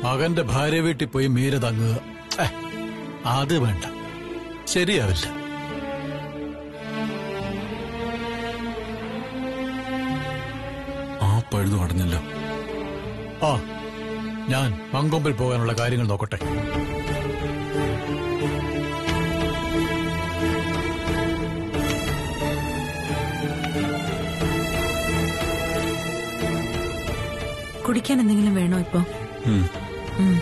മകന്റെ ഭാര്യ വീട്ടിൽ പോയി മീര തങ്ങുക ഛെ, അത് വേണ്ട ശരിയാവില്ല ആ പഴുതു അടഞ്ഞല്ലോ ആ ഞാൻ മങ്കൊമ്പിൽ പോകാനുള്ള കാര്യങ്ങൾ നോക്കട്ടെ കുടിക്കാൻ എന്തെങ്കിലും വേണോ ഇപ്പൊ ഉം. ഉം.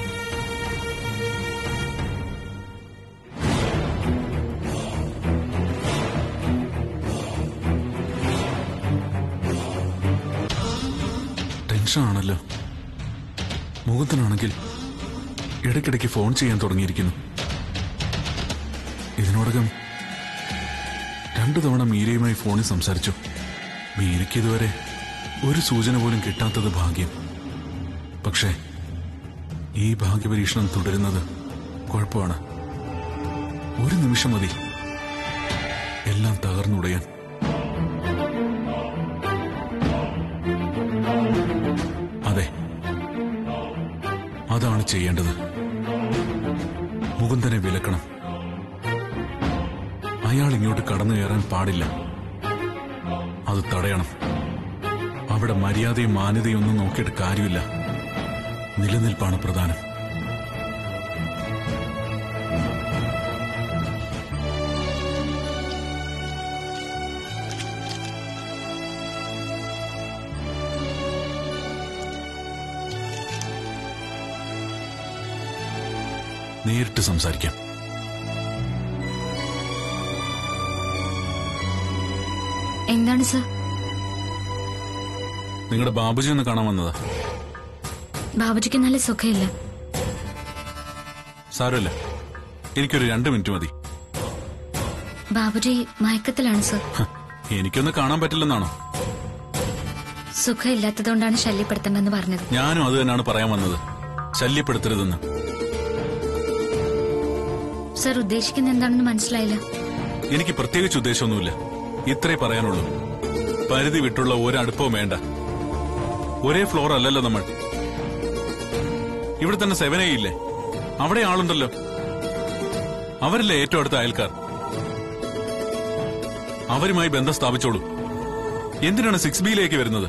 ടെൻഷനാണല്ലോ മുഖത്തിനാണെങ്കിൽ ഇടയ്ക്കിടയ്ക്ക് ഫോൺ ചെയ്യാൻ തുടങ്ങിയിരിക്കുന്നു ഇതിനോടകം രണ്ടു തവണ മീരയുമായി ഫോണിൽ സംസാരിച്ചു മീരയ്ക്ക് ഇതുവരെ ഒരു സൂചന പോലും കിട്ടാത്തത് ഭാഗ്യം പക്ഷേ ഈ ഭാഗ്യപരീക്ഷണം തുടരുന്നത് കുഴപ്പമാണ് ഒരു നിമിഷം മതി എല്ലാം തകർന്നുടയാൻ അതെ അതാണ് ചെയ്യേണ്ടത് മുകുന്ദനെ വിലക്കണം അയാൾ ഇങ്ങോട്ട് കടന്നു കയറാൻ പാടില്ല അത് തടയണം അവിടെ മര്യാദയും മാന്യതയും ഒന്നും നോക്കിയിട്ട് കാര്യമില്ല നിലനിൽപ്പാണ് പ്രധാനം നേരിട്ട് സംസാരിക്കാം എന്താണ് സർ നിങ്ങളുടെ ബാബുജി ഒന്ന് കാണാൻ വന്നതാ ബാബുജിക്ക് നല്ല സുഖമില്ല സാരമില്ല എനിക്കൊരു രണ്ട് മിനിറ്റ് മതി ബാബുജി മയക്കത്തിലാണ് സർ ഹ, എനിക്കൊന്ന് കാണാൻ പറ്റില്ലെന്നാണോ സുഖമില്ലാത്തതുകൊണ്ടാണ് ശല്യപ്പെടുത്തേണ്ടെന്ന് പറഞ്ഞത് ഞാനും അത് തന്നെയാണ് പറയാൻ വന്നത് ശല്യപ്പെടുത്തരുതെന്ന് സർ ഉദ്ദേശിക്കുന്ന എന്താണെന്ന് മനസ്സിലായില്ല എനിക്ക് പ്രത്യേകിച്ച് ഉദ്ദേശമൊന്നുമില്ല ഇത്രേ പറയാനുള്ളൂ പരിധി വിട്ടുള്ള ഒരടുപ്പവും വേണ്ട ഒരേ ഫ്ലോർ അല്ലല്ലോ നമ്മൾ ഇവിടെ തന്നെ സെവൻ ഇല്ലേ അവിടെ ആളുണ്ടല്ലോ അവരല്ലേ ഏറ്റവും അടുത്ത അയൽക്കാർ അവരുമായി ബന്ധം സ്ഥാപിച്ചോളൂ എന്തിനാണ് സിക്സ് ബിയിലേക്ക് വരുന്നത്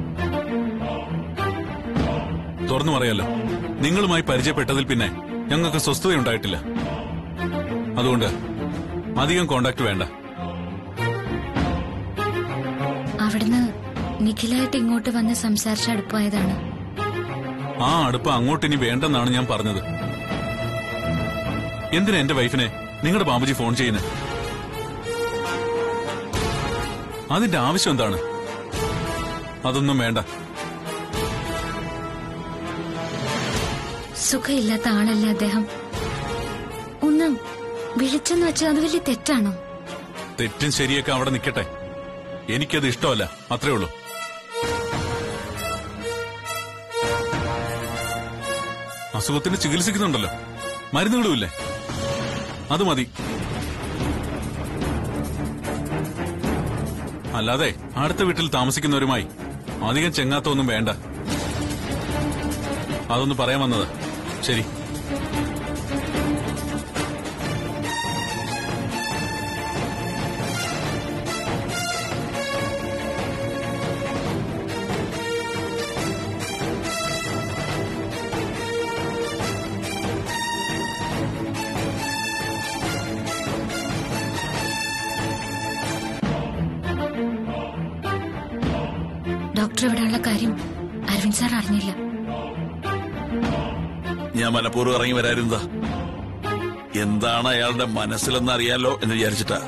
തുറന്നു പറയാലോ നിങ്ങളുമായി പരിചയപ്പെട്ടതിൽ പിന്നെ ഞങ്ങൾക്ക് സ്വസ്ഥതയുണ്ടായിട്ടില്ല അതുകൊണ്ട് അധികം കോണ്ടാക്ട് വേണ്ട അവിടുന്ന് നിഖിലായിട്ട് ഇങ്ങോട്ട് വന്ന് സംസാരിച്ച അടുപ്പായതാണ് ആ അടുപ്പ് അങ്ങോട്ട് ഇനി വേണ്ടെന്നാണ് ഞാൻ പറഞ്ഞത് എന്തിനാ എന്റെ വൈഫിനെ നിങ്ങളുടെ ബാബുജി ഫോൺ ചെയ്യുന്നത് അതിന്റെ ആവശ്യം എന്താണ് അതൊന്നും വേണ്ട സുഖമില്ലാത്ത ആളല്ലേ അദ്ദേഹം ഒന്ന് വിളിച്ചെന്ന് വെച്ചാൽ അത് വലിയ തെറ്റാണോ തെറ്റും ശരിയൊക്കെ അവിടെ നിൽക്കട്ടെ എനിക്കത് ഇഷ്ടമല്ല അത്രേ ഉള്ളൂ അസുഖത്തിന് ചികിത്സിക്കുന്നുണ്ടല്ലോ മരുന്നുകളുമില്ലേ അത് മതി അല്ലാതെ അടുത്ത വീട്ടിൽ താമസിക്കുന്നവരുമായി അധികം ചെങ്ങാത്തൊന്നും വേണ്ട അതൊന്ന് പറയാൻ വന്നത് ശരി ഡോക്ടർ ഇവിടെയുള്ള കാര്യം അരവിന്ദ് സാർ അറിഞ്ഞില്ല ഞാൻ മനഃപൂർവ്വം ഇറങ്ങി വരായിരുന്നതാ എന്താണ് അയാളുടെ മനസ്സിലെന്ന് അറിയാലോ എന്ന് വിചാരിച്ചിട്ടാ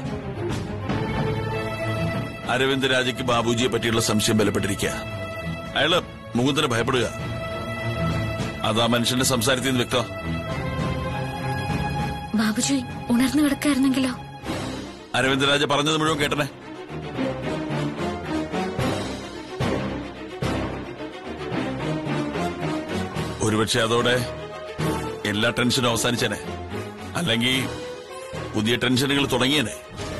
അരവിന്ദ് രാജയ്ക്ക് ബാബുജിയെ പറ്റിയുള്ള സംശയം ബലപ്പെട്ടിരിക്കുക അയാള് മുകുന്ദനെ ഭയപ്പെടുക അതാ മനുഷ്യന്റെ സംസാരത്തിൽ നിന്ന് വ്യക്തം ബാബുജി ഉണർന്നു കിടക്കായിരുന്നെങ്കിലോ അരവിന്ദ് രാജ പറഞ്ഞത് മുഴുവൻ കേട്ടനെ ഒരുപക്ഷെ അതോടെ എല്ലാ ടെൻഷനും അവസാനിച്ചേനെ അല്ലെങ്കിൽ പുതിയ ടെൻഷനുകൾ തുടങ്ങിയേനെ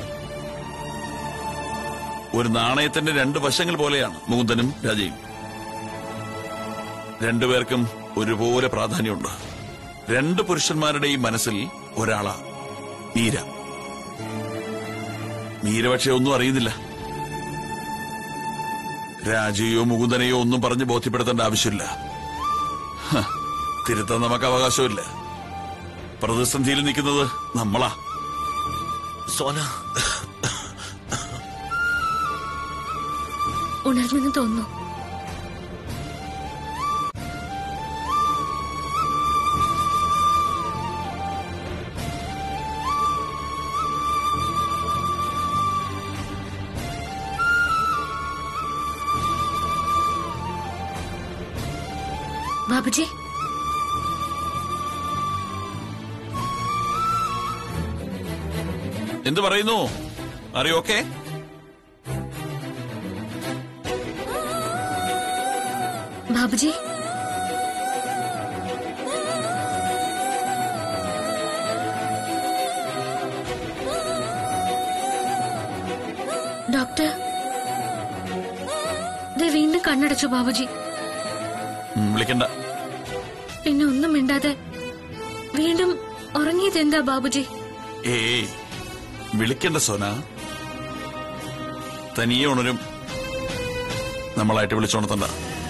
ഒരു നാണയത്തിന്റെ രണ്ട് വശങ്ങൾ പോലെയാണ് മുകുന്ദനും രാജയും രണ്ടുപേർക്കും ഒരുപോലെ പ്രാധാന്യമുണ്ട് രണ്ട് പുരുഷന്മാരുടെയും മനസ്സിൽ ഒരാളാ മീര മീര പക്ഷെ ഒന്നും അറിയുന്നില്ല രാജയോ മുകുന്ദനെയോ ഒന്നും പറഞ്ഞ് ബോധ്യപ്പെടുത്തേണ്ട ആവശ്യമില്ല ഹ, തിരുത്താൻ നമുക്ക് അവകാശമില്ല പ്രതിസന്ധിയിൽ നിൽക്കുന്നത് നമ്മളാ സോന ഉണർന്നെന്ന് തോന്നുന്നു ബാബുജി എന്ത് പറയുന്നു അറിയോ ഓക്കെ ബാബുജി ഡോക്ടർ ദേ വീണ്ടും കണ്ണടച്ചു ബാബുജി വിളിക്കണ്ട പിന്നെ ഒന്നും മിണ്ടാതെ വീണ്ടും ഉറങ്ങിയതെന്താ ബാബുജി ഏയ് വിളിക്കണ്ട സോന തനിയെ ഉണരും നമ്മളായിട്ട് വിളിച്ചോണത്തണ്ട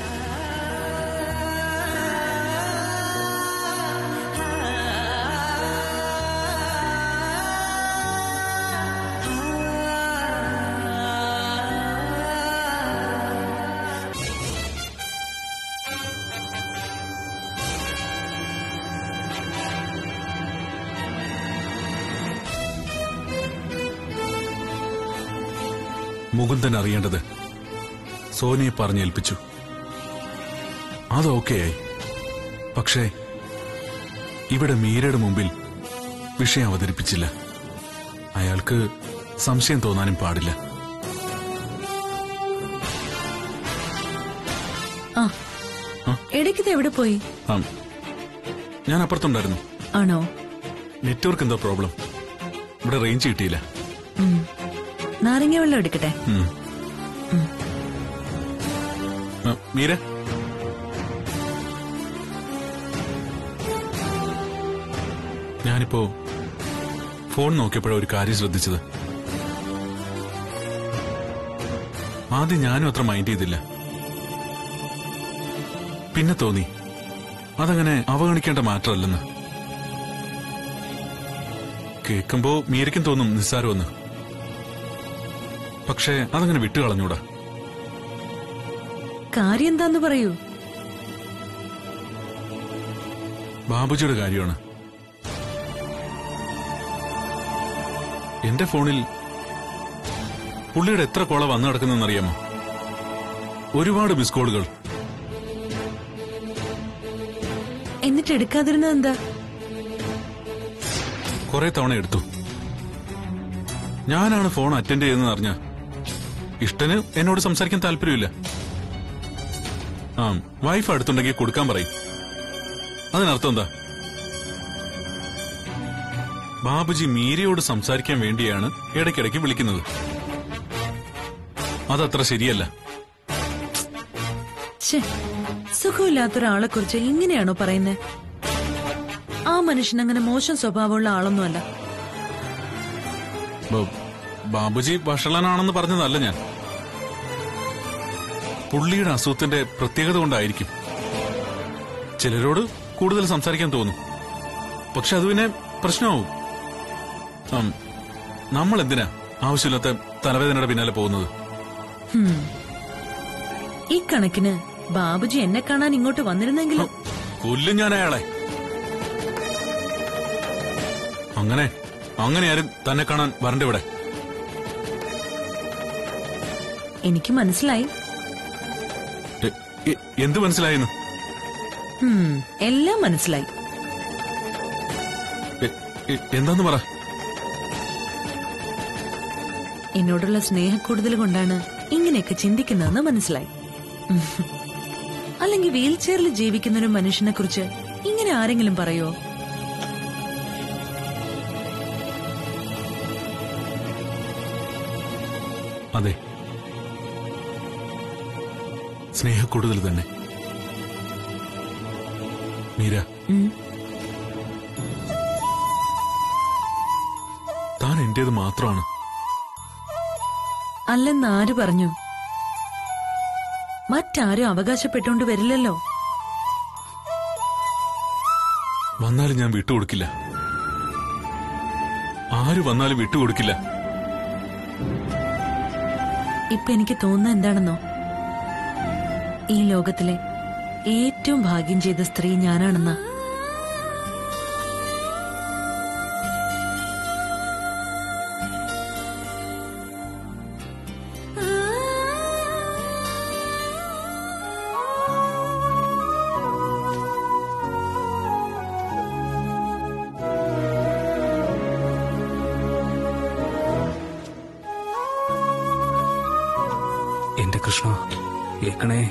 മുകുന്ദൻ അറിയേണ്ടത് സോനിയെ പറഞ്ഞേൽപ്പിച്ചു അത് ഓക്കെയായി പക്ഷേ ഇവിടെ മീരയുടെ മുമ്പിൽ വിഷയം അവതരിപ്പിച്ചില്ല അയാൾക്ക് സംശയം തോന്നാനും പാടില്ല ആ ആ? ഇടയ്ക്കിത് എവിടെ പോയി ആ, ഞാൻ അപ്പുറത്തുണ്ടായിരുന്നു ആണോ നെറ്റ്വർക്ക് എന്തോ പ്രോബ്ലം ഇവിടെ റേഞ്ച് കിട്ടിയില്ല ഉം. നാരങ്ങ വെള്ളം എടുക്കട്ടെ ഉം. ആ, മീര ഞാനിപ്പോ ഫോൺ നോക്കിയപ്പോഴാ ഒരു കാര്യം ശ്രദ്ധിച്ചത് ആദ്യം ഞാനും അത്ര മൈൻഡ് ചെയ്തില്ല പിന്നെ തോന്നി അതങ്ങനെ അവഗണിക്കേണ്ട മാറ്റമല്ലെന്ന് കേൾക്കുമ്പോ മീരയ്ക്കും തോന്നും നിസ്സാരമെന്ന് പക്ഷേ അതങ്ങനെ വിട്ടുകളഞ്ഞൂടാ കാര്യം എന്താന്ന് പറയൂ ബാബുജിയുടെ കാര്യമാണ് എന്റെ ഫോണിൽ പുള്ളിയുടെ എത്ര കോള വന്നു കിടക്കുന്നറിയാമോ ഒരുപാട് മിസ് കോളുകൾ എന്നിട്ട് എടുക്കാതിരുന്നത് എന്താ കുറെ തവണ എടുത്തു ഞാനാണ് ഫോൺ അറ്റൻഡ് ചെയ്തെന്ന് അറിഞ്ഞ ഇഷ്ടന് എന്നോട് സംസാരിക്കാൻ താല്പര്യമില്ല ആ വൈഫ് അടുത്തുണ്ടെങ്കിൽ കൊടുക്കാൻ പറയും അതിനർത്ഥം എന്താ ബാബുജി മീരയോട് സംസാരിക്കാൻ വേണ്ടിയാണ് ഇടയ്ക്കിടയ്ക്ക് വിളിക്കുന്നത് അതത്ര ശരിയല്ല ഛേ സുഖമില്ലാത്ത ഒരാളെ കുറിച്ച് ഇങ്ങനെയാണോ പറയുന്നത് ആ മനുഷ്യൻ അങ്ങനെ മോശം സ്വഭാവമുള്ള ആളൊന്നുമല്ല ബ- ബാബുജി വഷളനാണെന്ന് പറഞ്ഞതല്ല ഞാൻ പുള്ളിയുടെ അസുഖത്തിന്റെ പ്രത്യേകത കൊണ്ടായിരിക്കും ചിലരോട് കൂടുതൽ സംസാരിക്കാൻ തോന്നും പക്ഷെ അത് പിന്നെ പ്രശ്നമാവും ഉം, നമ്മൾ എന്തിനാ ആവശ്യമില്ലാത്ത തലവേദനയുടെ പിന്നാലെ പോകുന്നത് ഹും. ഈ കണക്കിന് ബാബുജി എന്നെ കാണാൻ ഇങ്ങോട്ട് വന്നിരുന്നെങ്കിലും കൊല്ലും ഞാൻ അയാളെ അങ്ങനെ അങ്ങനെ ആരും തന്നെ കാണാൻ വരണ്ട ഇവിടെ എനിക്ക് മനസ്സിലായി എ- എ- എന്ത് മനസ്സിലായെന്ന് ഹും, എല്ലാം മനസ്സിലായി എ- എ- എന്താന്ന് പറ എന്നോടുള്ള സ്നേഹക്കൂടുതൽ കൊണ്ടാണ് ഇങ്ങനെയൊക്കെ ചിന്തിക്കുന്നതെന്ന് മനസ്സിലായി ഉം. അല്ലെങ്കിൽ വീൽ ചെയറിൽ ജീവിക്കുന്ന ഒരു മനുഷ്യനെ കുറിച്ച് ഇങ്ങനെ ആരെങ്കിലും പറയോ അതെ സ്നേഹക്കൂടുതൽ തന്നെ മീര ഉം. താൻ എന്റേത് മാത്രമാണ് അല്ലെന്ന് ആര് പറഞ്ഞു മറ്റാരും അവകാശപ്പെട്ടുകൊണ്ട് വരില്ലല്ലോ വന്നാലും ഞാൻ വിട്ടുകൊടുക്കില്ല ആര് വന്നാലും വിട്ടുകൊടുക്കില്ല ഇപ്പൊ എനിക്ക് തോന്നുന്ന എന്താണെന്നോ ഈ ലോകത്തിലെ ഏറ്റവും ഭാഗ്യം ചെയ്ത സ്ത്രീ ഞാനാണെന്നാ എന്റെ കൃഷ്ണ ഏക്കണേ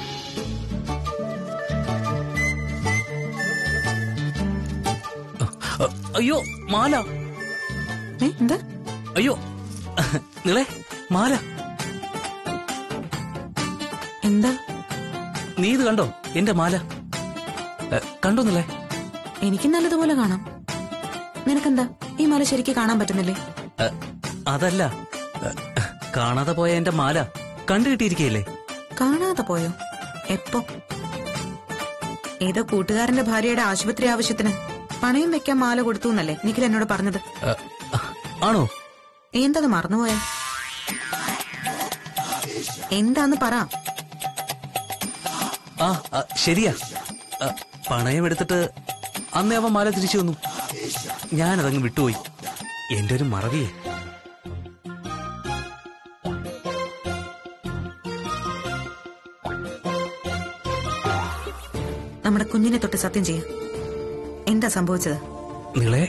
അ- അ- അയ്യോ മാല എന്താ അയ്യോ നിളെ മാല എന്താ നീ ഇത് കണ്ടോ എന്റെ മാല എ, കണ്ടോ നിളെ എനിക്ക് നല്ലതുപോലെ കാണാം നിനക്കെന്താ ഈ മല ശരിക്ക് കാണാൻ പറ്റുന്നില്ലേ എ, അതല്ല എ, കാണാതെ പോയ എന്റെ മാല കണ്ടു കിട്ടിയിരിക്കയില്ലേ കാണാതെ പോയോ എപ്പോ ഏതോ കൂട്ടുകാരന്റെ ഭാര്യയുടെ ആശുപത്രി ആവശ്യത്തിന് പണയം വെക്കാൻ മാല കൊടുത്തു എന്നല്ലേ നിഖിൽ എന്നോട് പറഞ്ഞത് എ, ആണോ എന്തത് മറന്നുപോയ എന്താന്ന് പറ ആ ആ, ശരിയാ ആ, പണയം എടുത്തിട്ട് അന്നേ അവൻ മാല തിരിച്ചു വന്നു ഞാനതങ്ങ് വിട്ടുപോയി എന്റെ ഒരു മറവിയെ നമ്മുടെ കുഞ്ഞിനെ തൊട്ട് സത്യം ചെയ്യ എന്താ സംഭവിച്ചത് നിളെ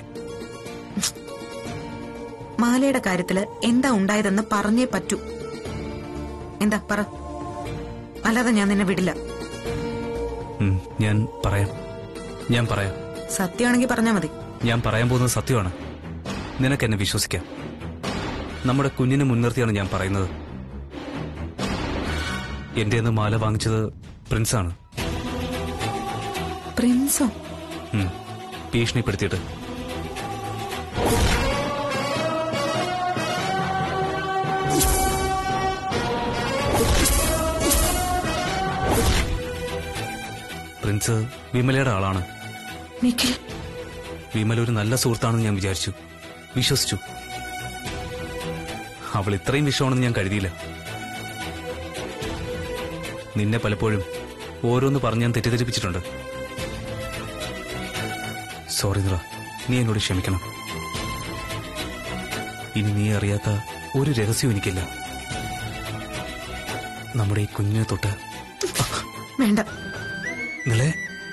മാലയുടെ കാര്യത്തില് എന്താ ഉണ്ടായതെന്ന് പറഞ്ഞേ പറ്റൂ എന്താ പറ അല്ലാതെ ഞാൻ നിന്നെ വിടില്ല ഉം, ഞാൻ പറയാം ഞാൻ പറയാം സത്യമാണെങ്കിൽ പറഞ്ഞാ മതി ഞാൻ പറയാൻ പോകുന്നത് സത്യമാണ് നിനക്ക് എന്നെ വിശ്വസിക്കാം നമ്മുടെ കുഞ്ഞിനെ മുൻനിർത്തിയാണ് ഞാൻ പറയുന്നത് എന്റെ നിന്ന് മാല വാങ്ങിച്ചത് പ്രിൻസാണ് പ്രിൻസോ ഉം, ഭീഷണിപ്പെടുത്തിയിട്ട് പ്രിൻസ് വിമലയുടെ ആളാണ് നിഖിൽ വിമല ഒരു നല്ല സുഹൃത്താണെന്ന് ഞാൻ വിചാരിച്ചു വിശ്വസിച്ചു അവൾ ഇത്രയും വിഷമാണെന്ന് ഞാൻ കരുതിയില്ല നിന്നെ പലപ്പോഴും ഓരോന്ന് പറഞ്ഞ് ഞാൻ തെറ്റിദ്ധരിപ്പിച്ചിട്ടുണ്ട് സോറി നിറ നീ എന്നോട് ക്ഷമിക്കണം ഇനി നീ അറിയാത്ത ഒരു രഹസ്യവും എനിക്കില്ല നമ്മുടെ ഈ കുഞ്ഞിനെ തൊട്ട് വേണ്ട നിളെ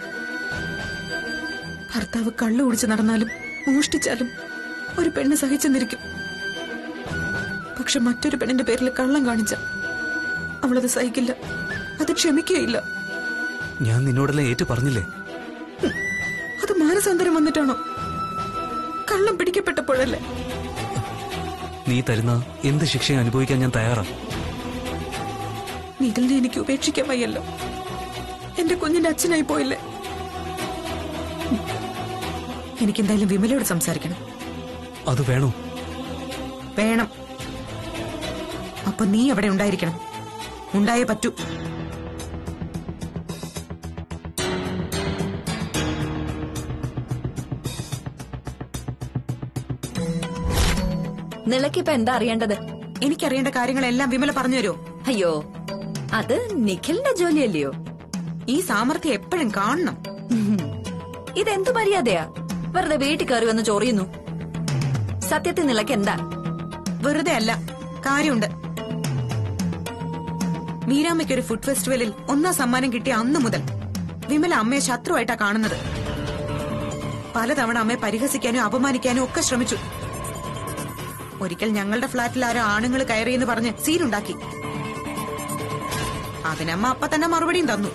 ഭർത്താവ് കള്ളു കുടിച്ച് നടന്നാലും മോഷ്ടിച്ചാലും ഒരു പെണ്ണ് സഹിച്ചെന്നിരിക്കും പക്ഷെ മറ്റൊരു പെണ്ണിന്റെ പേരിൽ കള്ളം കാണിച്ച അവളത് സഹിക്കില്ല അത് ക്ഷമിക്കുകയില്ല ഞാൻ നിന്നോടെല്ലാം ഏറ്റു പറഞ്ഞില്ലേ അത് മാനസാന്തരം വന്നിട്ടാണോ കള്ളം പിടിക്കപ്പെട്ടപ്പോഴല്ലേ നീ തരുന്ന എന്ത് ശിക്ഷയും അനുഭവിക്കാൻ ഞാൻ തയ്യാറാണ് നിഖിലിനെ എനിക്ക് ഉപേക്ഷിക്കാൻ വയ്യല്ലോ എന്റെ കുഞ്ഞിന്റെ അച്ഛനായി പോയില്ലേ എനിക്കെന്തായാലും വിമലയോട് സംസാരിക്കണം അത് വേണോ വേണം അപ്പൊ നീ അവിടെ ഉണ്ടായിരിക്കണം ഉണ്ടായേ പറ്റൂ നിളക്കിപ്പോ എന്താ അറിയേണ്ടത് എനിക്കറിയേണ്ട കാര്യങ്ങളെല്ലാം വിമല പറഞ്ഞു തരുമോ അയ്യോ അത് നിഖിലിന്റെ ജോലിയല്ലയോ ഈ സാമർഥ്യം എപ്പോഴും കാണണം ഉം. ഇതെന്തു മര്യാദയാ വെറുതെ വീട്ടിൽ കയറി വന്ന് ചൊറിയുന്നു സത്യത്തിൽ നിലയ്ക്ക് എന്താ വെറുതെ അല്ല കാര്യമുണ്ട് മീരാമ്മയ്ക്ക് ഒരു ഫുഡ് ഫെസ്റ്റിവലിൽ ഒന്നാം സമ്മാനം കിട്ടിയ അന്ന് മുതൽ വിമല അമ്മയെ ശത്രുവായിട്ടാ കാണുന്നത് പലതവണ അമ്മയെ പരിഹസിക്കാനും അപമാനിക്കാനും ഒക്കെ ശ്രമിച്ചു ഒരിക്കൽ ഞങ്ങളുടെ ഫ്ളാറ്റിൽ ആരോ ആണുങ്ങൾ കയറിയെന്ന് പറഞ്ഞ് സീനുണ്ടാക്കി അതിനമ്മ അപ്പ തന്നെ മറുപടിയും തന്നു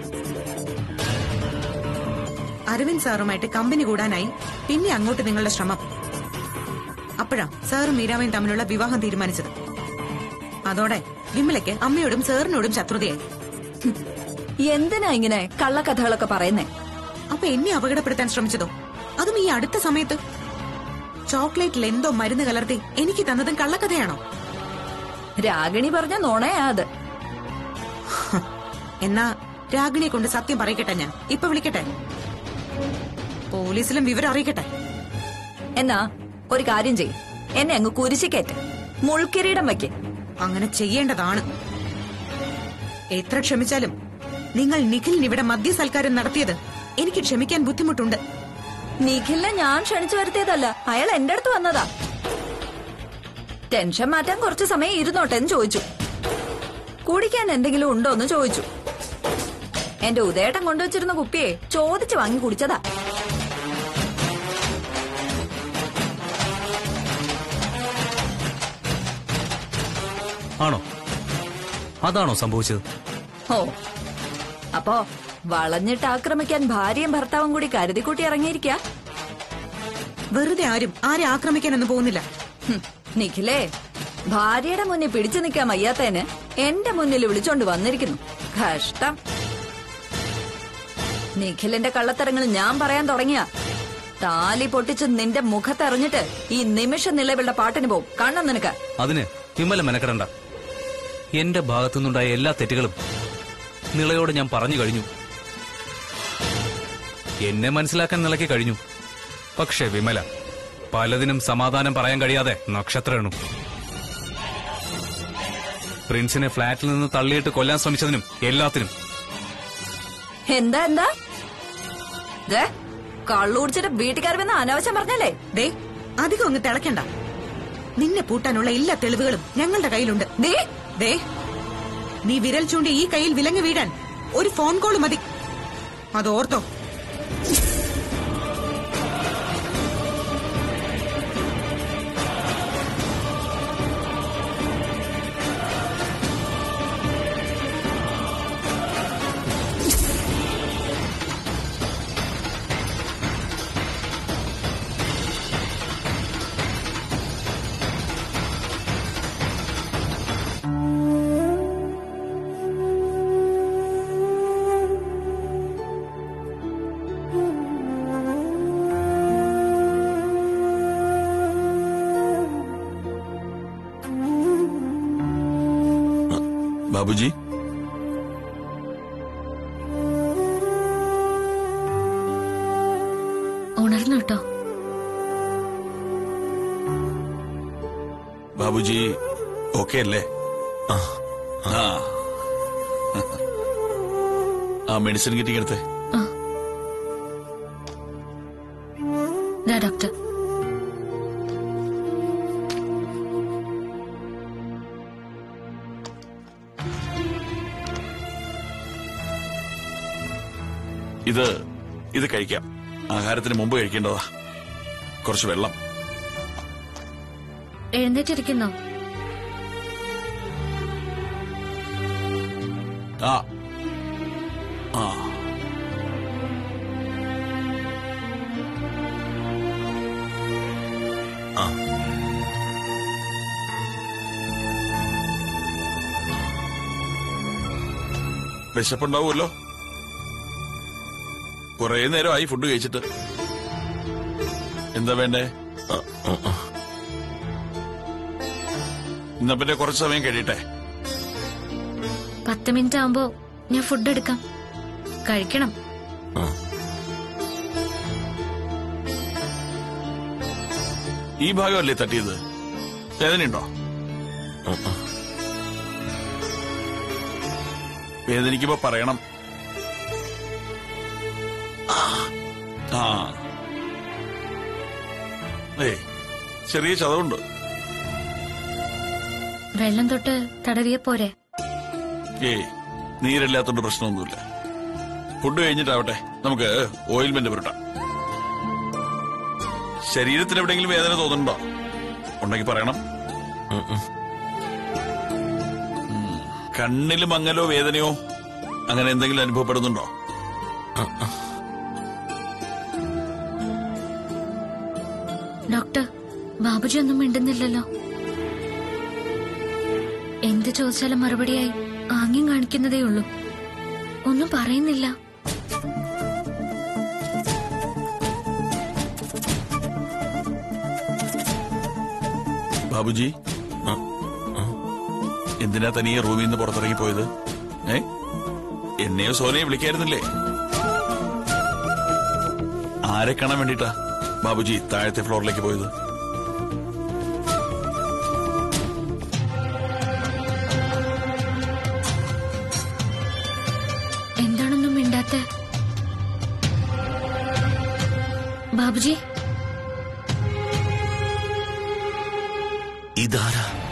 അരവിന്ദ് സാറുമായിട്ട് കമ്പനി കൂടാനായി പിന്നെ അങ്ങോട്ട് നിങ്ങളുടെ ശ്രമം അപ്പോഴാ സാറും മീരാമയും തമ്മിലുള്ള വിവാഹം തീരുമാനിച്ചത് അതോടെ വിമലയ്ക്ക് അമ്മയോടും സാറിനോടും ശത്രുതയായി എന്തിനാ ഇങ്ങനെ കള്ളക്കഥകളൊക്കെ പറയുന്നേ അപ്പൊ എന്നെ അപകടപ്പെടുത്താൻ ശ്രമിച്ചതോ അതും ഈ അടുത്ത സമയത്ത് ചോക്ലേറ്റിൽ എന്തോ മരുന്ന് കലർത്തി എനിക്ക് തന്നതും കള്ളക്കഥയാണോ രാഗിണി പറഞ്ഞ നുണയാ അത് എന്നാ രാഗിണിയെ കൊണ്ട് സത്യം പറയിക്കട്ടെ ഞാൻ ഇപ്പൊ വിളിക്കട്ടെ പോലീസിലും വിവരം അറിയിക്കട്ടെ എന്നാ ഒരു കാര്യം ചെയ്യും എന്നെ അങ്ങ് കുരിശിക്കയറ്റ് മുൾക്കിരീടം വയ്ക്ക് അങ്ങനെ ചെയ്യേണ്ടതാണ് എത്ര ക്ഷമിച്ചാലും നിങ്ങൾ നിഖിലിന് ഇവിടെ മദ്യസൽക്കാരം നടത്തിയത് എനിക്ക് ക്ഷമിക്കാൻ ബുദ്ധിമുട്ടുണ്ട് നിഖിലിനെ ഞാൻ ക്ഷണിച്ചു വരുത്തിയതല്ല അയാൾ എന്റെ അടുത്ത് വന്നതാ ടെൻഷൻ മാറ്റാൻ കുറച്ച് സമയം ഇരുന്നോട്ടെ എന്ന് ചോദിച്ചു കുടിക്കാൻ എന്തെങ്കിലും ഉണ്ടോ എന്ന് ചോദിച്ചു എന്റെ ഉദയേട്ടൻ കൊണ്ടുവച്ചിരുന്ന കുപ്പിയെ ചോദിച്ചു വാങ്ങി കുടിച്ചതാ ആണോ അതാണോ സംഭവിച്ചത് ഓ അപ്പോ വളഞ്ഞിട്ട് ആക്രമിക്കാൻ ഭാര്യയും ഭർത്താവും കൂടി കരുതിക്കൂട്ടി ഇറങ്ങിയിരിക്ക വെറുതെ ആരും ആരെ ആക്രമിക്കാനൊന്നും പോകുന്നില്ല നിഖിലേ ഭാര്യയുടെ മുന്നിൽ പിടിച്ചു നിൽക്കാൻ വയ്യാത്തതിന് എന്റെ മുന്നിൽ വിളിച്ചോണ്ട് വന്നിരിക്കുന്നു കഷ്ടം നിഖിലിന്റെ കള്ളത്തരങ്ങൾ ഞാൻ പറയാൻ തുടങ്ങിയ താലി പൊട്ടിച്ച് നിന്റെ മുഖത്തെറിഞ്ഞിട്ട് ഈ നിമിഷ നിലവിളുടെ പാട്ടിന് പോവും കാണണം നിനക്ക് അതിന് വിമല മെനക്കെടണ്ട എന്റെ ഭാഗത്തുനിന്നുണ്ടായ എല്ലാ തെറ്റുകളും നിളയോട് ഞാൻ പറഞ്ഞു കഴിഞ്ഞു എന്നെ മനസ്സിലാക്കാൻ നിളയ്ക്ക് കഴിഞ്ഞു പക്ഷെ വിമല പലതിനും സമാധാനം പറയാൻ കഴിയാതെ നക്ഷത്രമാണ് പ്രിൻസിനെ ഫ്ളാറ്റിൽ നിന്ന് തള്ളിയിട്ട് കൊല്ലാൻ ശ്രമിച്ചതിനും എല്ലാത്തിനും എന്താ എന്താ ദേ, കള്ളു കുടിച്ചിട്ട് വീട്ടുകാർ വന്ന് അനാവശ്യം പറഞ്ഞല്ലേ ദേ അധികം ഒന്ന് തിളക്കണ്ട നിന്നെ പൂട്ടാനുള്ള എല്ലാ തെളിവുകളും ഞങ്ങളുടെ കയ്യിലുണ്ട് ദേ ദേ നീ വിരൽ ചൂണ്ടി ഈ കയ്യിൽ വിലങ്ങ് വീഴാൻ ഒരു ഫോൺ കോൾ മതി അത് ഓർത്തോ ബാബുജി ഉണർന്നു കേട്ടോ ബാബുജി ഓക്കെ അല്ലേ ആ ആ. ആ മെഡിസിൻ കിട്ടിയെടുത്തേ ദാ ഡോക്ടർ ഇത് ഇത് കഴിക്കാം ആഹാരത്തിന് മുമ്പ് കഴിക്കേണ്ടതാ കുറച്ച് വെള്ളം എഴുന്നേറ്റിരിക്കുന്നോ ആ ആ ആ വിശപ്പുണ്ടാവുമല്ലോ കുറെ നേരമായി ഫുഡ് കഴിച്ചിട്ട് എന്താ വേണ്ടേ എന്നാ പിന്നെ കുറച്ച് സമയം കഴിയട്ടെ പത്ത് മിനിറ്റ് ആവുമ്പോ ഞാൻ ഫുഡ് എടുക്കാം കഴിക്കണം ഈ ഭാഗമല്ലേ തട്ടിയത് വേദനയുണ്ടോ വേദനിക്കുമ്പോ പറയണം ആ ഏ ചെറിയ ചതവുണ്ട് വെള്ളം തൊട്ട് തടവിയ പോരെ ഏ നീരില്ലാത്തോണ്ട് പ്രശ്നമൊന്നുമില്ല ഫുഡ് കഴിഞ്ഞിട്ടാവട്ടെ നമുക്ക് ഓയിൽമെന്റ് പുരട്ടാം ശരീരത്തിന് എവിടെയെങ്കിലും വേദന തോന്നുന്നുണ്ടോ ഉണ്ടെങ്കിൽ പറയണം ഉം. കണ്ണില് മങ്ങലോ വേദനയോ അങ്ങനെ എന്തെങ്കിലും അനുഭവപ്പെടുന്നുണ്ടോ ഡോക്ടർ ബാബുജി ഒന്നും മിണ്ടുന്നില്ലല്ലോ എന്ത് ചോദിച്ചാലും മറുപടിയായി ആംഗ്യം കാണിക്കുന്നതേ ഉള്ളൂ ഒന്നും പറയുന്നില്ല ബാബുജി ആ, ആ. എന്തിനാ തനിയെ റൂമിൽ നിന്ന് പുറത്തിറങ്ങി പോയത് ഏ എന്നെയോ സോനയെ വിളിക്കായിരുന്നില്ലേ ആരെ കാണാൻ വേണ്ടിട്ടാ ബാബുജി താഴത്തെ ഫ്ലോറിലേക്ക് പോയത് എന്താണൊന്നും മിണ്ടാത്ത ബാബുജി ഇതാരാ